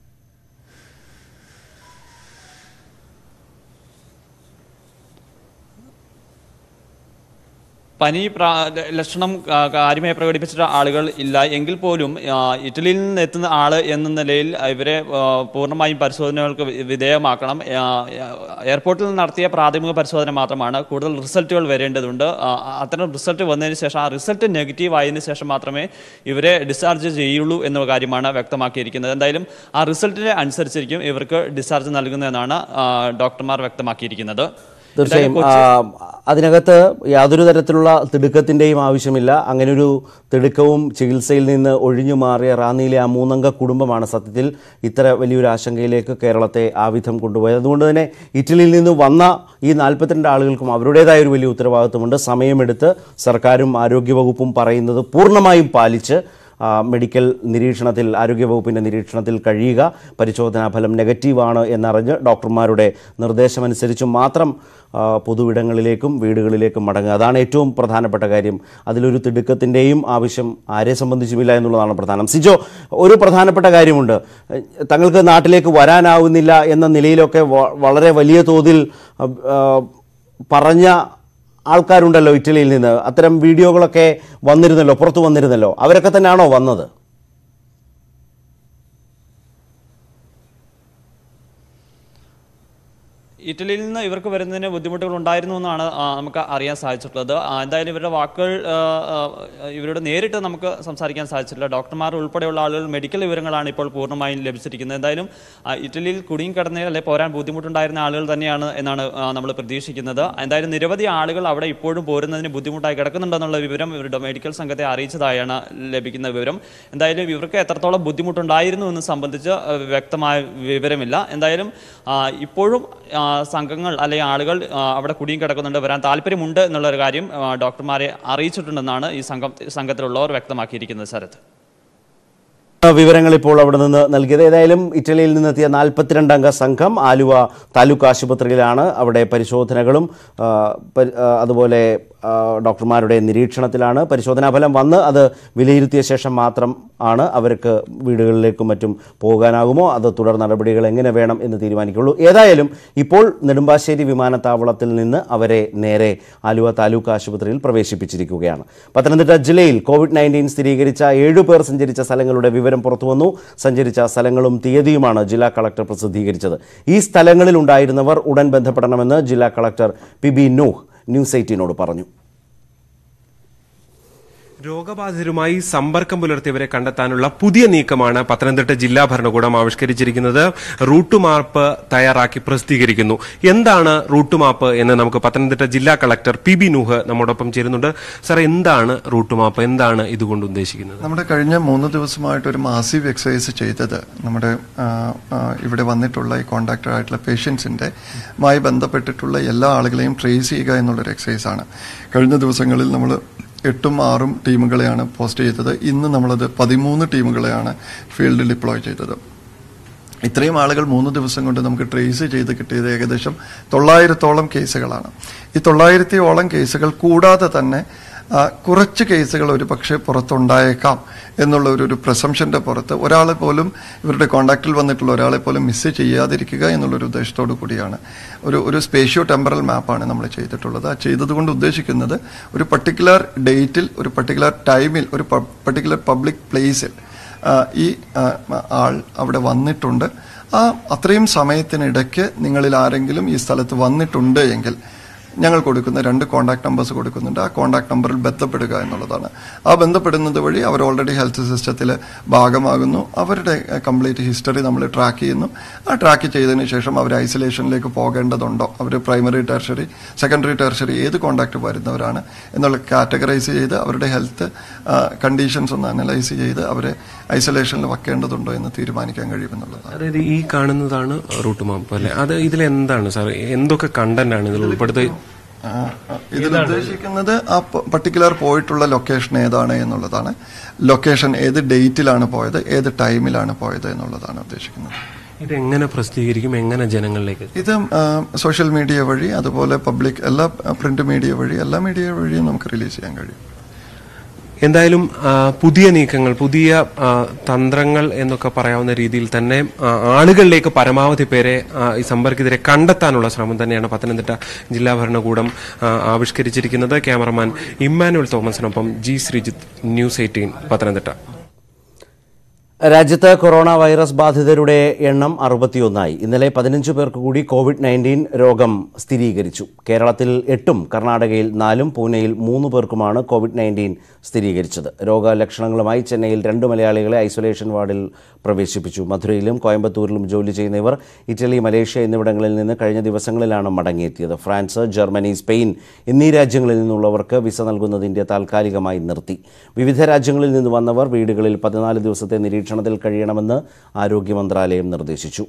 പനി പ്രാ- ലക്ഷണം ആ, കാര്യമായി പ്രകടിപ്പിച്ചിട്ട് ആളുകൾ ഇല്ല എങ്കിൽ പോലും ആ, ഇറ്റലിയിൽ നിന്ന് എത്തുന്ന ആള് എന്ന നിലയിൽ ഇവരെ ആ, പൂർണ്ണമായും പരിശോധനകൾക്ക് വി- വിധേയമാക്കണം ആ, എയർപോർട്ടിൽ നിന്ന് നടത്തിയ പ്രാഥമിക പരിശോധന മാത്രമാണ് കൂടുതൽ റിസൾട്ടുകൾ വരേണ്ടതുണ്ട് ആ, അത്തരം റിസൾട്ട് വന്നതിന് ശേഷം ആ റിസൾട്ട് നെഗറ്റീവ് ആയതിനു ശേഷം മാത്രമേ ഇവരെ ഡിസ്ചാർജ് ചെയ്യുള്ളൂ എന്ന കാര്യമാണ് വ്യക്തമാക്കിയിരിക്കുന്നത് എന്തായാലും ആ റിസൾട്ടിനെ അനുസരിച്ചിരിക്കും ഇവർക്ക് ഡിസ്ചാർജ് നൽകുന്നതെന്നാണ് ആ, ഡോക്ടർമാർ വ്യക്തമാക്കിയിരിക്കുന്നത് തീർച്ചയായും എന്തായാലും ആ, അതിനകത്ത് യാതൊരു തരത്തിലുള്ള തിടുക്കത്തിൻ്റെയും ആവശ്യമില്ല അങ്ങനൊരു തിടുക്കവും ചികിത്സയിൽ നിന്ന് ഒഴിഞ്ഞു മാറിയ റാന്നിയിലെ ആ മൂന്നംഗ കുടുംബമാണ് സത്യത്തിൽ ഇത്ര വലിയൊരു ആശങ്കയിലേക്ക് കേരളത്തെ ആവിധം കൊണ്ടുപോയത് അതുകൊണ്ട് തന്നെ ഇറ്റലിയിൽ നിന്ന് വന്ന ഈ നാൽപ്പത്തിരണ്ട് ആളുകൾക്കും അവരുടേതായ ഒരു വലിയ ഉത്തരവാദിത്വമുണ്ട് സമയമെടുത്ത് സർക്കാരും ആരോഗ്യവകുപ്പും പറയുന്നത് പൂർണ്ണമായും പാലിച്ച് ആ, മെഡിക്കൽ നിരീക്ഷണത്തിൽ ആരോഗ്യവകുപ്പിൻ്റെ നിരീക്ഷണത്തിൽ കഴിയുക പരിശോധനാ ഫലം നെഗറ്റീവാണ് എന്നറിഞ്ഞ് ഡോക്ടർമാരുടെ നിർദ്ദേശമനുസരിച്ച് മാത്രം ആ, പൊതുവിടങ്ങളിലേക്കും വീടുകളിലേക്കും മടങ്ങുക അതാണ് ഏറ്റവും പ്രധാനപ്പെട്ട കാര്യം അതിലൊരു തിടുക്കത്തിൻ്റെയും ആവശ്യം ആരെ സംബന്ധിച്ചുമില്ല എന്നുള്ളതാണ് പ്രധാനം സിജോ ഒരു പ്രധാനപ്പെട്ട കാര്യമുണ്ട് എ, തങ്ങൾക്ക് നാട്ടിലേക്ക് വരാനാവുന്നില്ല എന്ന നിലയിലൊക്കെ വ- വളരെ വലിയ തോതിൽ ആ, ആ, പറഞ്ഞ ആൾക്കാരുണ്ടല്ലോ ഇറ്റലിയിൽ നിന്ന് അത്തരം വീഡിയോകളൊക്കെ വന്നിരുന്നല്ലോ പുറത്തു വന്നിരുന്നല്ലോ അവരൊക്കെ തന്നെയാണോ വന്നത് ഇറ്റലിയിൽ നിന്ന് ഇവർക്ക് വരുന്നതിന് ബുദ്ധിമുട്ടുകൾ ഉണ്ടായിരുന്നു എന്നാണ് ആ, നമുക്ക് അറിയാൻ സാധിച്ചിട്ടുള്ളത് ആ, എന്തായാലും ഇവരുടെ വാക്കുകൾ ആ, ആ, ഇവരോട് നേരിട്ട് നമുക്ക് സംസാരിക്കാൻ സാധിച്ചിട്ടില്ല ഡോക്ടർമാർ ഉൾപ്പെടെയുള്ള ആളുകൾ മെഡിക്കൽ വിവരങ്ങളാണ് ഇപ്പോൾ പൂർണ്ണമായും ലഭിച്ചിരിക്കുന്നത് എന്തായാലും ആ, ഇറ്റലിയിൽ കുടുങ്ങി കിടന്നതിൽ അല്ലെ പോരാൻ ബുദ്ധിമുട്ടുണ്ടായിരുന്ന ആളുകൾ തന്നെയാണ് എന്നാണ് നമ്മൾ പ്രതീക്ഷിക്കുന്നത് എന്തായാലും നിരവധി ആളുകൾ അവിടെ ഇപ്പോഴും പോരുന്നതിന് ബുദ്ധിമുട്ടായി കിടക്കുന്നുണ്ടെന്നുള്ള വിവരം ഇവരുടെ മെഡിക്കൽ സംഘത്തെ അറിയിച്ചതായാണ് ലഭിക്കുന്ന വിവരം എന്തായാലും ഇവർക്ക് എത്രത്തോളം ബുദ്ധിമുട്ടുണ്ടായിരുന്നു എന്ന് സംബന്ധിച്ച് ആ, വ്യക്തമായ വിവരമില്ല എന്തായാലും ആ, ഇപ്പോഴും ആ, സംഘങ്ങൾ അല്ലെങ്കിൽ ആളുകൾ ആ, അവിടെ കുടിയും കിടക്കുന്നുണ്ട് വരാൻ താല്പര്യമുണ്ട് എന്നുള്ള ഒരു കാര്യം ആ, ഡോക്ടർമാരെ അറിയിച്ചിട്ടുണ്ടെന്നാണ് ഈ സംഘം സംഘത്തിലുള്ളവർ വ്യക്തമാക്കിയിരിക്കുന്നത് ശരത് വിവരങ്ങൾ ഇപ്പോൾ അവിടെ നിന്ന് നൽകിയത് ഏതായാലും ഇറ്റലിയിൽ നിന്നെത്തിയ നാൽപ്പത്തിരണ്ട് അംഗ സംഘം ആലുവ താലൂക്ക് ആശുപത്രിയിലാണ് അവിടെ പരിശോധനകളും ആ, പരി- ആ, അതുപോലെ ആ, ഡോക്ടർമാരുടെ നിരീക്ഷണത്തിലാണ് പരിശോധനാ ഫലം വന്ന് അത് വിലയിരുത്തിയ ശേഷം മാത്രം ആണ് അവർക്ക് വീടുകളിലേക്കും മറ്റും പോകാനാകുമോ അത് തുടർ നടപടികൾ എങ്ങനെ വേണം എന്ന് തീരുമാനിക്കുള്ളൂ ഏതായാലും ഇപ്പോൾ നെടുമ്പാശ്ശേരി വിമാനത്താവളത്തിൽ നിന്ന് അവരെ നേരെ ആലുവ താലൂക്ക് ആശുപത്രിയിൽ പ്രവേശിപ്പിച്ചിരിക്കുകയാണ് പത്തനംതിട്ട ജില്ലയിൽ കോവിഡ് നയൻറ്റീൻ സ്ഥിരീകരിച്ച ഏഴു പേർ സഞ്ചരിച്ച സ്ഥലങ്ങളുടെ വിവരം പുറത്തുവന്നു സഞ്ചരിച്ച സ്ഥലങ്ങളും തീയതിയുമാണ് ജില്ലാ കളക്ടർ പ്രസിദ്ധീകരിച്ചത് ഈ സ്ഥലങ്ങളിൽ ഉണ്ടായിരുന്നവർ ഉടൻ ബന്ധപ്പെടണമെന്ന് ജില്ലാ collector P B Nooh news എയ്റ്റീനോട് പറഞ്ഞു രോഗബാധിതരുമായി സമ്പർക്കം പുലർത്തിയവരെ കണ്ടെത്താനുള്ള പുതിയ നീക്കമാണ് പത്തനംതിട്ട ജില്ലാ ഭരണകൂടം ആവിഷ്കരിച്ചിരിക്കുന്നത് റൂട്ട് മാപ്പ് തയ്യാറാക്കി പ്രസിദ്ധീകരിക്കുന്നു എന്താണ് റൂട്ട് മാപ്പ് എന്ന് നമുക്ക് പത്തനംതിട്ട ജില്ലാ കളക്ടർ പി ബി നൂഹ് നമ്മോടൊപ്പം ചേരുന്നുണ്ട് സാർ എന്താണ് റൂട്ട് മാപ്പ് എന്താണ് ഇതുകൊണ്ട് ഉദ്ദേശിക്കുന്നത് നമ്മുടെ കഴിഞ്ഞ മൂന്ന് ദിവസമായിട്ട് ഒരു മാസീവ് എക്സസൈസ് ചെയ്തത് നമ്മുടെ ആ, ആ, ഇവിടെ വന്നിട്ടുള്ള ഈ കോണ്ടാക്റ്റഡ് ആയിട്ടുള്ള പേഷ്യൻസിന്റെ മായി ബന്ധപ്പെട്ടിട്ടുള്ള എല്ലാ ആളുകളെയും ട്രേസ് ചെയ്യുക എന്നുള്ളൊരു എക്സസൈസ് ആണ് കഴിഞ്ഞ ദിവസങ്ങളിൽ നമ്മൾ എട്ടും ആറും ടീമുകളെയാണ് പോസ്റ്റ് ചെയ്തത് ഇന്ന് നമ്മളത് പതിമൂന്ന് ടീമുകളെയാണ് ഫീൽഡിൽ ഡിപ്ലോയ് ചെയ്തത് ഇത്രയും ആളുകൾ മൂന്ന് ദിവസം കൊണ്ട് നമുക്ക് ട്രേസ് ചെയ്ത് കിട്ടിയത് ഏകദേശം തൊള്ളായിരത്തോളം കേസുകളാണ് ഈ തൊള്ളായിരത്തിയോളം കേസുകൾ കൂടാതെ തന്നെ ആ, കുറച്ച് കേസുകൾ ഒരു പക്ഷേ പുറത്തുണ്ടായേക്കാം എന്നുള്ള ഒരു ഒരു പ്രസംഷന്റെ പുറത്ത് ഒരാളെ പോലും ഇവരുടെ കോണ്ടാക്റ്റിൽ വന്നിട്ടുള്ള ഒരാളെ പോലും മിസ് ചെയ്യാതിരിക്കുക എന്നുള്ളൊരു ഉദ്ദേശത്തോടു കൂടിയാണ് ഒരു ഒരു സ്പേഷ്യോ ടെമ്പറൽ മാപ്പാണ് നമ്മൾ ചെയ്തിട്ടുള്ളത് ആ ചെയ്തതുകൊണ്ട് ഉദ്ദേശിക്കുന്നത് ഒരു പർട്ടിക്കുലർ ഡേറ്റിൽ ഒരു പർട്ടിക്കുലർ ടൈമിൽ ഒരു പർട്ടിക്കുലർ പബ്ലിക് പ്ലേസിൽ ആ, ഈ ആ, ആൾ അവിടെ വന്നിട്ടുണ്ട് ആ അത്രയും സമയത്തിനിടയ്ക്ക് നിങ്ങളിൽ ആരെങ്കിലും ഈ സ്ഥലത്ത് വന്നിട്ടുണ്ട് എങ്കിൽ ഞങ്ങൾ കൊടുക്കുന്ന രണ്ട് കോൺടാക്ട് നമ്പേഴ്സ് കൊടുക്കുന്നുണ്ട് ആ കോൺടാക്ട് നമ്പറിൽ ബന്ധപ്പെടുക എന്നുള്ളതാണ് ആ ബന്ധപ്പെടുന്നത് വഴി അവർ ഓൾറെഡി ഹെൽത്ത് സിസ്റ്റത്തിൽ ഭാഗമാകുന്നു അവരുടെ കംപ്ലീറ്റ് ഹിസ്റ്ററി നമ്മൾ ട്രാക്ക് ചെയ്യുന്നു ആ ട്രാക്ക് ചെയ്തതിന് ശേഷം അവർ ഐസൊലേഷനിലേക്ക് പോകേണ്ടതുണ്ടോ അവർ പ്രൈമറി ടെർഷറി സെക്കൻഡറി ടെർഷറി ഏത് കോൺടാക്ട് വരുന്നവരാണ് എന്നുള്ള കാറ്റഗറൈസ് ചെയ്ത് അവരുടെ ഹെൽത്ത് കണ്ടീഷൻസ് ഒന്ന് അനലൈസ് ചെയ്ത് അവരെ ഐസൊലേഷനിൽ വെക്കേണ്ടതുണ്ടോ എന്ന് തീരുമാനിക്കാൻ കഴിയുമെന്നുള്ളതാണ് അതായത് ഈ കാണുന്നതാണ് റൂട്ട് മാപ്പ് അല്ലെ അത് ഇതിൽ എന്താണ് സാർ എന്തൊക്കെ കണ്ടന്റ് ആണ് ഇതിൽ ഉൾപ്പെടുത്തി ആ, ആ, ഇതിൽ ഉദ്ദേശിക്കുന്നത് ആ പർട്ടിക്കുലർ പോയിട്ടുള്ള ലൊക്കേഷൻ ഏതാണ് എന്നുള്ളതാണ് ലൊക്കേഷൻ ഏത് ഡേറ്റിലാണ് പോയത് ഏത് ടൈമിലാണ് പോയത് എന്നുള്ളതാണ് ഉദ്ദേശിക്കുന്നത് ഇത് എങ്ങനെ പ്രസിദ്ധീകരിക്കും എങ്ങനെ ജനങ്ങളിലേക്ക് ഇത് സോഷ്യൽ മീഡിയ വഴി അതുപോലെ പബ്ലിക് എല്ലാ പ്രിന്റ് മീഡിയ വഴി എല്ലാ മീഡിയ വഴിയും നമുക്ക് റിലീസ് ചെയ്യാൻ കഴിയും എന്തായാലും ആ, പുതിയ നീക്കങ്ങൾ പുതിയ ആ, തന്ത്രങ്ങൾ എന്നൊക്കെ പറയാവുന്ന രീതിയിൽ തന്നെ ആ, ആളുകളിലേക്ക് പരമാവധി പേരെ ആ, ഈ സമ്പർക്കിതരെ കണ്ടെത്താനുള്ള ശ്രമം തന്നെയാണ് പത്തനംതിട്ട ജില്ലാ ഭരണകൂടം ആ, ആവിഷ്കരിച്ചിരിക്കുന്നത് ക്യാമറമാൻ ഇമ്മാനുവൽ തോമസിനൊപ്പം G Sreejith news eighteen Pathanamthitta രാജ്യത്ത് കൊറോണ വൈറസ് ബാധിതരുടെ എണ്ണം അറുപത്തിയൊന്നായി ഇന്നലെ പതിനഞ്ച് പേർക്ക് കൂടി കോവിഡ് നയൻറ്റീൻ രോഗം സ്ഥിരീകരിച്ചു കേരളത്തിൽ എട്ടും കർണാടകയിൽ നാലും പൂനെയിൽ മൂന്ന് പേർക്കുമാണ് കോവിഡ് നയൻറ്റീൻ സ്ഥിരീകരിച്ചത് രോഗലക്ഷണങ്ങളുമായി ചെന്നൈയിൽ രണ്ട് മലയാളികളെ ഐസൊലേഷൻ വാർഡിൽ പ്രവേശിപ്പിച്ചു മധുരയിലും കോയമ്പത്തൂരിലും ജോലി ചെയ്യുന്നവർ ഇറ്റലി മലേഷ്യ എന്നിവിടങ്ങളിൽ നിന്ന് കഴിഞ്ഞ ദിവസങ്ങളിലാണ് മടങ്ങിയെത്തിയത് ഫ്രാൻസ് ജർമ്മനി സ്പെയിൻ എന്നീ രാജ്യങ്ങളിൽ നിന്നുള്ളവർക്ക് വിസ നൽകുന്നത് ഇന്ത്യ താൽക്കാലികമായി നിർത്തി വിവിധ രാജ്യങ്ങളിൽ നിന്ന് വന്നവർ വീടുകളിൽ പതിനാല് ദിവസത്തെ നിരീക്ഷണത്തിൽ കഴിയണമെന്ന് ആരോഗ്യ മന്ത്രാലയം നിർദ്ദേശിച്ചു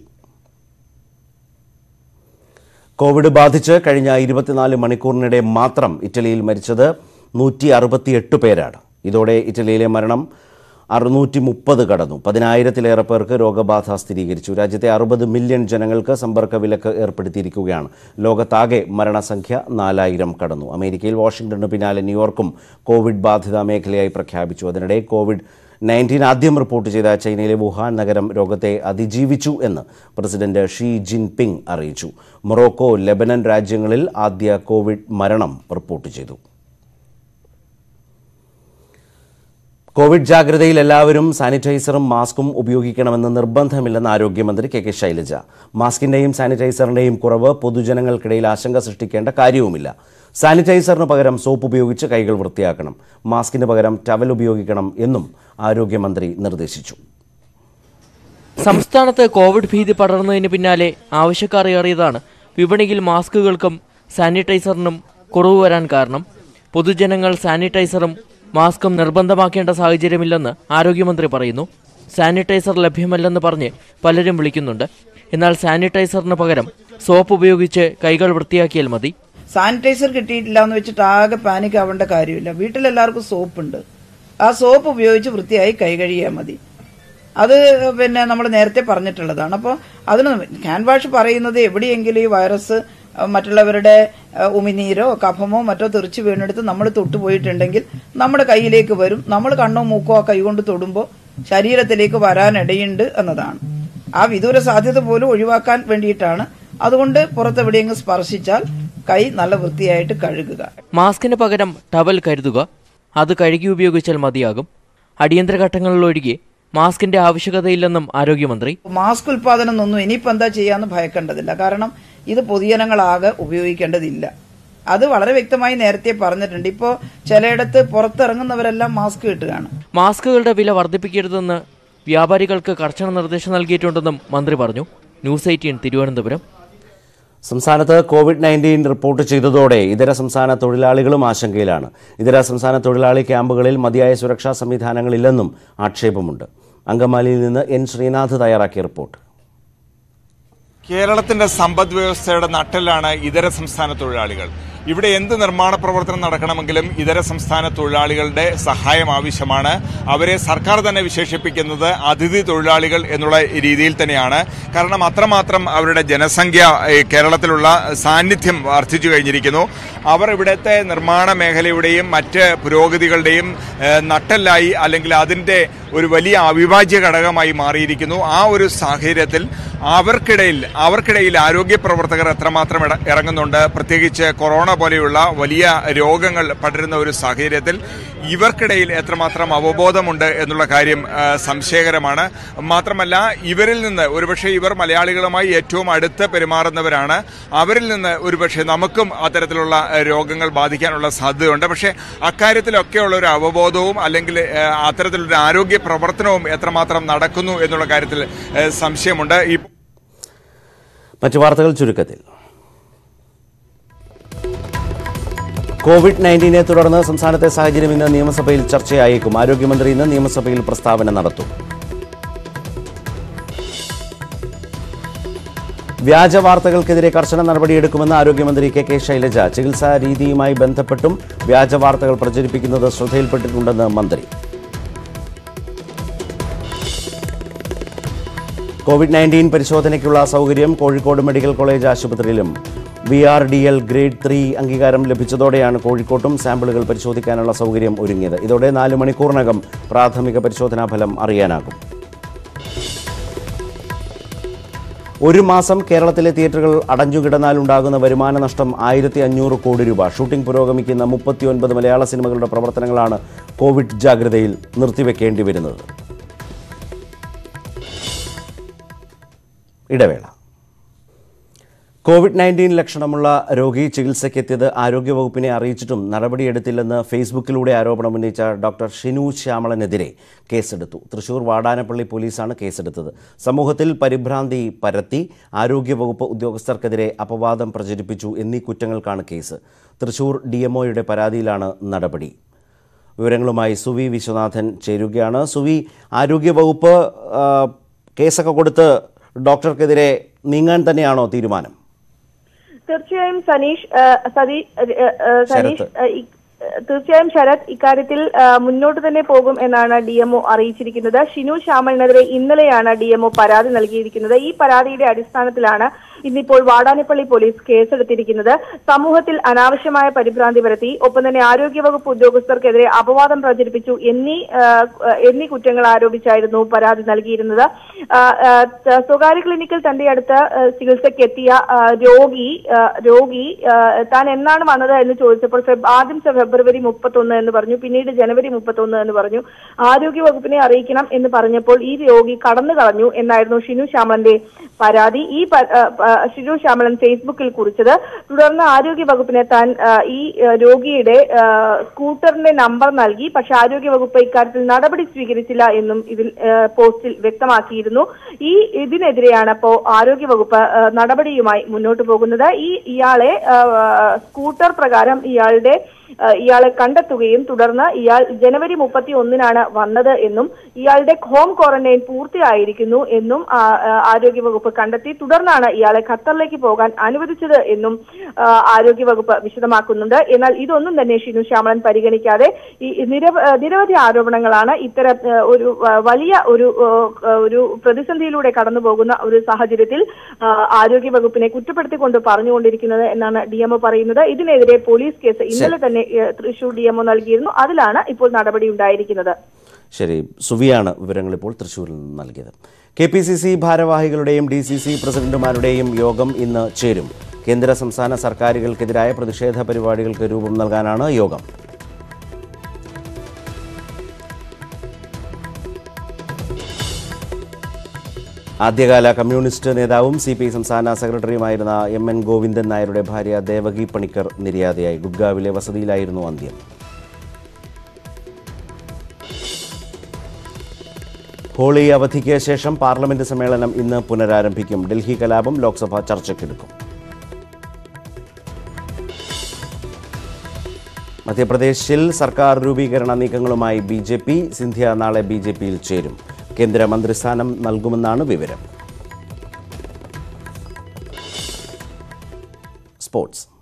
കോവിഡ് ബാധിച്ച് കഴിഞ്ഞ ഇരുപത്തിനാല് മണിക്കൂറിനിടെ മാത്രം ഇറ്റലിയിൽ മരിച്ചത് നൂറ്റി അറുപത്തിയെട്ട് പേരാണ് ഇതോടെ ഇറ്റലിയിലെ മരണം അറുന്നൂറ്റി മുപ്പത് കടന്നു പതിനായിരത്തിലേറെ പേർക്ക് രോഗബാധ സ്ഥിരീകരിച്ചു രാജ്യത്തെ അറുപത് മില്യൺ ജനങ്ങൾക്ക് സമ്പർക്ക വിലക്ക് ഏർപ്പെടുത്തിയിരിക്കുകയാണ് ലോകത്താകെ മരണസംഖ്യ നാലായിരം കടന്നു അമേരിക്കയിൽ വാഷിംഗ്ടണിന് പിന്നാലെ ന്യൂയോർക്കും കോവിഡ് ബാധിത മേഖലയായി പ്രഖ്യാപിച്ചു അതിനിടെ കോവിഡ് നയൻറ്റീൻ ആദ്യം റിപ്പോർട്ട് ചെയ്ത ചൈനയിലെ വുഹാൻ നഗരം രോഗത്തെ അതിജീവിച്ചു എന്ന് പ്രസിഡന്റ് ഷീ ജിൻപിങ് അറിയിച്ചു മൊറോക്കോ ലെബനൻ രാജ്യങ്ങളിൽ ആദ്യ കോവിഡ് മരണം റിപ്പോർട്ട് ചെയ്തു കോവിഡ് ജാഗ്രതയിൽ എല്ലാവരും സാനിറ്റൈസറും മാസ്കും ഉപയോഗിക്കണമെന്ന് നിർബന്ധമില്ലെന്ന് ആരോഗ്യമന്ത്രി കെ കെ ശൈലജ മാസ്കിന്റെയും സാനിറ്റൈസറിന്റെയും കുറവ് പൊതുജനങ്ങൾക്കിടയിൽ ആശങ്ക സൃഷ്ടിക്കേണ്ട കാര്യവുമില്ല സാനിറ്റൈസറിന് പകരം സോപ്പ് ഉപയോഗിച്ച് കൈകൾ വൃത്തിയാക്കണം മാസ്കിന് പകരം ടവൽ ഉപയോഗിക്കണം എന്നും ആരോഗ്യമന്ത്രി നിർദ്ദേശിച്ചു സംസ്ഥാനത്ത് കോവിഡ് ഭീതി പടർന്നതിന് പിന്നാലെ ആവശ്യക്കാർ ഏറിയതാണ് വിപണിയിൽ മാസ്കുകൾക്കും സാനിറ്റൈസറിനും കുറവ് വരാൻ കാരണം പൊതുജനങ്ങൾ സാനിറ്റൈസറും മാസ്കും നിർബന്ധമാക്കേണ്ട സാഹചര്യമില്ലെന്ന് ആരോഗ്യമന്ത്രി പറയുന്നു സാനിറ്റൈസർ ലഭ്യമല്ലെന്ന് പറഞ്ഞ് പലരും വിളിക്കുന്നുണ്ട് എന്നാൽ സാനിറ്റൈസറിന് പകരം സോപ്പ് ഉപയോഗിച്ച് കൈകൾ വൃത്തിയാക്കിയാൽ മതി സാനിറ്റൈസർ കിട്ടിയിട്ടില്ല എന്ന് വെച്ചിട്ട് ആകെ പാനിക് ആവേണ്ട കാര്യമില്ല വീട്ടിലെല്ലാവർക്കും സോപ്പുണ്ട് ആ സോപ്പ് ഉപയോഗിച്ച് വൃത്തിയായി കൈ കഴുകിയാൽ മതി അത് പിന്നെ നമ്മൾ നേരത്തെ പറഞ്ഞിട്ടുള്ളതാണ് അപ്പോൾ അതിന് ഹാൻഡ് വാഷ് പറയുന്നത് എവിടെയെങ്കിലും ഈ വൈറസ് അഹ് മറ്റുള്ളവരുടെ അഹ് ഉമിനീരോ കഫമോ മറ്റോ തെറിച്ച് വീണെടുത്ത് നമ്മൾ തൊട്ടുപോയിട്ടുണ്ടെങ്കിൽ നമ്മുടെ കയ്യിലേക്ക് വരും നമ്മൾ കണ്ണോ മൂക്കോ ആ കൈകൊണ്ട് തൊടുമ്പോൾ ശരീരത്തിലേക്ക് വരാനിടയുണ്ട് എന്നതാണ് ആ വിദൂര സാധ്യത പോലും ഒഴിവാക്കാൻ വേണ്ടിയിട്ടാണ് അതുകൊണ്ട് പുറത്തെവിടെയെങ്കിലും സ്പർശിച്ചാൽ കൈ നല്ല വൃത്തിയായിട്ട് കഴുകുക മാസ്കിന് പകരം ടവൽ കരുതുക അത് കഴുകി ഉപയോഗിച്ചാൽ മതിയാകും അടിയന്തര ഘട്ടങ്ങളിലൊഴികെ മാസ്കിന്റെ ആവശ്യകതയില്ലെന്നും ആരോഗ്യമന്ത്രി മാസ്ക് ഉൽപാദനം ഒന്നും ഇനിയിപ്പോൾ എന്താ ചെയ്യാന്ന് ഭയക്കേണ്ടതില്ല കാരണം ഇത് പൊതുജനങ്ങളാകെ ഉപയോഗിക്കേണ്ടതില്ല അത് വളരെ വ്യക്തമായി നേരത്തെ പറഞ്ഞിട്ടുണ്ട് ഇപ്പോൾ ചിലയിടത്ത് പുറത്തിറങ്ങുന്നവരെല്ലാം മാസ്ക് കിട്ടുകയാണ് മാസ്കുകളുടെ വില വർദ്ധിപ്പിക്കരുതെന്ന് വ്യാപാരികൾക്ക് കർശന നിർദ്ദേശം നൽകിയിട്ടുണ്ടെന്നും മന്ത്രി പറഞ്ഞു ന്യൂസ് എയ്റ്റീൻ തിരുവനന്തപുരം സംസ്ഥാനത്ത് കോവിഡ് നയൻറ്റീൻ റിപ്പോർട്ട് ചെയ്തതോടെ ഇതര സംസ്ഥാന തൊഴിലാളികളും ആശങ്കയിലാണ് ഇതര സംസ്ഥാന തൊഴിലാളി ക്യാമ്പുകളിൽ മതിയായ സുരക്ഷാ സംവിധാനങ്ങളില്ലെന്നും ആക്ഷേപമുണ്ട് അങ്കമാലിയിൽ നിന്ന് എൻ ശ്രീനാഥ് തയ്യാറാക്കിയ റിപ്പോർട്ട് കേരളത്തിന്റെ സമ്പദ് വ്യവസ്ഥയുടെ നട്ടെല്ലാണ് ഇതര സംസ്ഥാന തൊഴിലാളികൾ ഇവിടെ എന്ത് നിർമ്മാണ പ്രവർത്തനം നടക്കണമെങ്കിലും ഇതര സംസ്ഥാന തൊഴിലാളികളുടെ സഹായം ആവശ്യമാണ് അവരെ സർക്കാർ തന്നെ വിശേഷിപ്പിക്കുന്നത് അതിഥി തൊഴിലാളികൾ എന്നുള്ള രീതിയിൽ തന്നെയാണ് കാരണം അത്രമാത്രം അവരുടെ ജനസംഖ്യ ഈ കേരളത്തിലുള്ള സാന്നിധ്യം വർദ്ധിച്ചു കഴിഞ്ഞിരിക്കുന്നു അവർ ഇവിടുത്തെ നിർമ്മാണ മേഖലയുടെയും മറ്റ് പുരോഗതികളുടെയും ഏഹ്, നട്ടെല്ലായി അല്ലെങ്കിൽ അതിൻ്റെ ഒരു വലിയ അവിഭാജ്യ ഘടകമായി മാറിയിരിക്കുന്നു ആ ഒരു സാഹചര്യത്തിൽ അവർക്കിടയിൽ അവർക്കിടയിൽ ആരോഗ്യ പ്രവർത്തകർ എത്രമാത്രം ഇട- ഇറങ്ങുന്നുണ്ട് പ്രത്യേകിച്ച് കൊറോണ പോലെയുള്ള വലിയ രോഗങ്ങൾ പടരുന്ന ഒരു സാഹചര്യത്തിൽ ഇവർക്കിടയിൽ എത്രമാത്രം അവബോധമുണ്ട് എന്നുള്ള കാര്യം ആ, സംശയകരമാണ് മാത്രമല്ല ഇവരിൽ നിന്ന് ഒരുപക്ഷെ ഇവർ മലയാളികളുമായി ഏറ്റവും അടുത്ത് പെരുമാറുന്നവരാണ് അവരിൽ നിന്ന് ഒരുപക്ഷെ നമുക്കും അത്തരത്തിലുള്ള ആ, രോഗങ്ങൾ ബാധിക്കാനുള്ള സാധ്യതയുണ്ട് പക്ഷേ അക്കാര്യത്തിലൊക്കെയുള്ള ഒരു അവബോധവും അല്ലെങ്കിൽ ആ, അത്തരത്തിലൊരു ആരോഗ്യ പ്രവർത്തനവും എത്രമാത്രം നടക്കുന്നു എന്നുള്ള കാര്യത്തിൽ ആ, സംശയമുണ്ട് ഈ മറ്റു വാർത്തകൾ ചുരുക്കത്തിൽ കോവിഡ് നയൻറ്റീനെ തുടർന്ന് സംസ്ഥാനത്തെ സാഹചര്യം ഇന്ന് നിയമസഭയിൽ ചർച്ചയായേക്കും ആരോഗ്യമന്ത്രി ഇന്ന് നിയമസഭയിൽ പ്രസ്താവന നടത്തും വ്യാജ വാർത്തകൾക്കെതിരെ കർശന നടപടിയെടുക്കുമെന്ന് ആരോഗ്യമന്ത്രി കെ കെ ശൈലജ ചികിത്സാ രീതിയുമായി ബന്ധപ്പെട്ടും വ്യാജ വാർത്തകൾ പ്രചരിപ്പിക്കുന്നത് ശ്രദ്ധയിൽപ്പെട്ടിട്ടുണ്ടെന്ന് മന്ത്രി കോവിഡ് നയൻറ്റീൻ പരിശോധനയ്ക്കുള്ള സൗകര്യം കോഴിക്കോട് മെഡിക്കൽ കോളേജ് ആശുപത്രിയിലും V R D L grade three അംഗീകാരം ലഭിച്ചതോടെയാണ് കോഴിക്കോട്ടും സാമ്പിളുകൾ പരിശോധിക്കാനുള്ള സൗകര്യം ഒരുങ്ങിയത് ഇതോടെ നാല് മണിക്കൂറിനകം പ്രാഥമിക പരിശോധനാ ഫലം അറിയാനാകും ഒരു മാസം കേരളത്തിലെ തിയേറ്ററുകൾ അടഞ്ഞുകിടന്നാലുണ്ടാകുന്ന വരുമാന നഷ്ടം ആയിരത്തി അഞ്ഞൂറ് കോടി രൂപ ഷൂട്ടിംഗ് പുരോഗമിക്കുന്ന മുപ്പത്തിയൊൻപത് മലയാള സിനിമകളുടെ പ്രവർത്തനങ്ങളാണ് കോവിഡ് ജാഗ്രതയിൽ നിർത്തിവെക്കേണ്ടി വരുന്നത് ഇടവേള കോവിഡ് നയൻറ്റീൻ ലക്ഷണമുള്ള രോഗി ചികിത്സയ്ക്കെത്തിയത് ആരോഗ്യവകുപ്പിനെ അറിയിച്ചിട്ടും നടപടിയെടുത്തില്ലെന്ന് ഫേസ്ബുക്കിലൂടെ ആരോപണം ഉന്നയിച്ച ഡോക്ടർ ഷിനു ശ്യാമളനെതിരെ കേസെടുത്തു തൃശൂർ വാടാനപ്പള്ളി പോലീസാണ് കേസെടുത്തത് സമൂഹത്തിൽ പരിഭ്രാന്തി പരത്തി ആരോഗ്യവകുപ്പ് ഉദ്യോഗസ്ഥർക്കെതിരെ അപവാദം പ്രചരിപ്പിച്ചു എന്നീ കുറ്റങ്ങൾക്കാണ് കേസ് തൃശൂർ ഡി എംഒയുടെ പരാതിയിലാണ് നടപടി വിവരങ്ങളുമായി സുവി വിശ്വനാഥൻ ചേരുകയാണ് സുവി ആരോഗ്യവകുപ്പ് ആ, കേസൊക്കെ കൊടുത്ത് ഡോക്ടർക്കെതിരെ നീങ്ങാൻ തന്നെയാണോ തീരുമാനം തീർച്ചയായും സനീഷ് ആ, സതി ആ, ആ, സനീഷ് ശരത്ത്. ആ, ഇ- തീർച്ചയായും ശരത് ഇക്കാര്യത്തിൽ ആ, മുന്നോട്ട് തന്നെ പോകും എന്നാണ് ഡി എംഒ അറിയിച്ചിരിക്കുന്നത് ഷിനു ശ്യാമളിനെതിരെ ഇന്നലെയാണ് ഡി എംഒ പരാതി നൽകിയിരിക്കുന്നത് ഈ പരാതിയുടെ അടിസ്ഥാനത്തിലാണ് ഇന്നിപ്പോൾ വാടാനപ്പള്ളി പോലീസ് കേസെടുത്തിരിക്കുന്നത് സമൂഹത്തിൽ അനാവശ്യമായ പരിഭ്രാന്തി പരത്തി ഒപ്പം തന്നെ ആരോഗ്യവകുപ്പ് ഉദ്യോഗസ്ഥർക്കെതിരെ അപവാദം പ്രചരിപ്പിച്ചു എന്നീ ആ, എന്നീ കുറ്റങ്ങൾ ആരോപിച്ചായിരുന്നു പരാതി നൽകിയിരുന്നത് ആ, ആ, ത- സ്വകാര്യ ക്ലിനിക്കിൽ തന്റെ അടുത്ത് ആ, ചികിത്സയ്ക്ക് എത്തിയ ആ, രോഗി ആ, രോഗി ആ, താൻ എന്നാണ് വന്നത് എന്ന് ചോദിച്ചപ്പോൾ ഫെബ് ആദ്യം ഫെബ്രുവരി മുപ്പത്തൊന്ന് എന്ന് പറഞ്ഞു പിന്നീട് ജനുവരി മുപ്പത്തൊന്ന് എന്ന് പറഞ്ഞു ആരോഗ്യ വകുപ്പിനെ അറിയിക്കണം എന്ന് പറഞ്ഞപ്പോൾ ഈ രോഗി കടന്നു കളഞ്ഞു എന്നായിരുന്നു ഷിനു ശ്യാമളന്റെ പരാതി ഈ പ- ആ, ആ, ഷിനു ശ്യാമളൻ ഫേസ്ബുക്കിൽ കുറിച്ചത് തുടർന്ന് ആരോഗ്യ വകുപ്പിനെ താൻ ആ, ഈ ആ, രോഗിയുടെ ആ, സ്കൂട്ടറിന്റെ നമ്പർ നൽകി പക്ഷെ ആരോഗ്യ വകുപ്പ് ഇക്കാര്യത്തിൽ നടപടി സ്വീകരിച്ചില്ല എന്നും ഇതിൽ ആ, പോസ്റ്റിൽ വ്യക്തമാക്കിയിരുന്നു ഈ ഇതിനെതിരെയാണ് ഇപ്പോ ആരോഗ്യ വകുപ്പ് ആ, നടപടിയുമായി മുന്നോട്ട് പോകുന്നത് ഈ ഇയാളെ ആ, സ്കൂട്ടർ പ്രകാരം ഇയാളുടെ ആ, ഇയാളെ കണ്ടെത്തുകയും തുടർന്ന് ഇയാൾ ജനുവരി മുപ്പത്തി ഒന്നിനാണ് വന്നത് എന്നും ഇയാളുടെ ഹോം ക്വാറന്റൈൻ പൂർത്തിയായിരിക്കുന്നു എന്നും ആ, ആ, ആരോഗ്യവകുപ്പ് കണ്ടെത്തി തുടർന്നാണ് ഇയാളെ ഖത്തറിലേക്ക് പോകാൻ അനുവദിച്ചത് എന്നും ആ, ആരോഗ്യവകുപ്പ് വിശദമാക്കുന്നുണ്ട് എന്നാൽ ഇതൊന്നും തന്നെ ഷിനു ശ്യാമളൻ പരിഗണിക്കാതെ ഈ നിരവ- ആ, നിരവധി ആരോപണങ്ങളാണ് ഇത്തരം ആ, ഒരു ആ, വലിയ ഒരു ആ, ഒരു പ്രതിസന്ധിയിലൂടെ കടന്നു പോകുന്ന ഒരു സാഹചര്യത്തിൽ ആ, ആരോഗ്യവകുപ്പിനെ കുറ്റപ്പെടുത്തിക്കൊണ്ട് പറഞ്ഞുകൊണ്ടിരിക്കുന്നത് എന്നാണ് ഡി എംഒ പറയുന്നത് ഇതിനെതിരെ പോലീസ് കേസ് ഇന്നലെ തന്നെ ഏ, തൃശൂർ ഡി എംഒ നൽകിയിരുന്നു അതിലാണ് ഇപ്പോൾ നടപടി ഉണ്ടായിരിക്കുന്നത് ശരി സുവിയാണ് വിവരങ്ങൾ ഇപ്പോൾ തൃശ്ശൂരിൽ നിന്ന് നൽകിയത് കെ പി സി സി ഭാരവാഹികളുടെയും ഡി സി സി പ്രസിഡന്റുമാരുടെയും യോഗം ഇന്ന് ചേരും കേന്ദ്ര സംസ്ഥാന സർക്കാരുകൾക്കെതിരായ പ്രതിഷേധ പരിപാടികൾക്ക് രൂപം നൽകാനാണ് യോഗം ആദ്യകാല കമ്മ്യൂണിസ്റ്റ് നേതാവും സി പി ഐ സംസ്ഥാന സെക്രട്ടറിയുമായിരുന്ന എം എൻ ഗോവിന്ദൻ നായരുടെ ഭാര്യ ദേവകി പണിക്കർ നിര്യാതയായി ഗുഡ്ഗാവിലെ വസതിയിലായിരുന്നു അന്ത്യം ഹോളി അവധിക്ക് ശേഷം പാർലമെന്റ് സമ്മേളനം ഇന്ന് പുനരാരംഭിക്കും ഡൽഹി കലാപം ലോക്സഭ ചർച്ചയ്ക്കെടുക്കും മധ്യപ്രദേശിൽ സർക്കാർ രൂപീകരണ നീക്കങ്ങളുമായി ബി ജെ പി സിന്ധ്യ നാളെ ബി ജെ പിയിൽ ചേരും കേന്ദ്ര മന്ത്രിസ്ഥാനം നൽകുമെന്നാണ് വിവരം സ്പോർട്സ്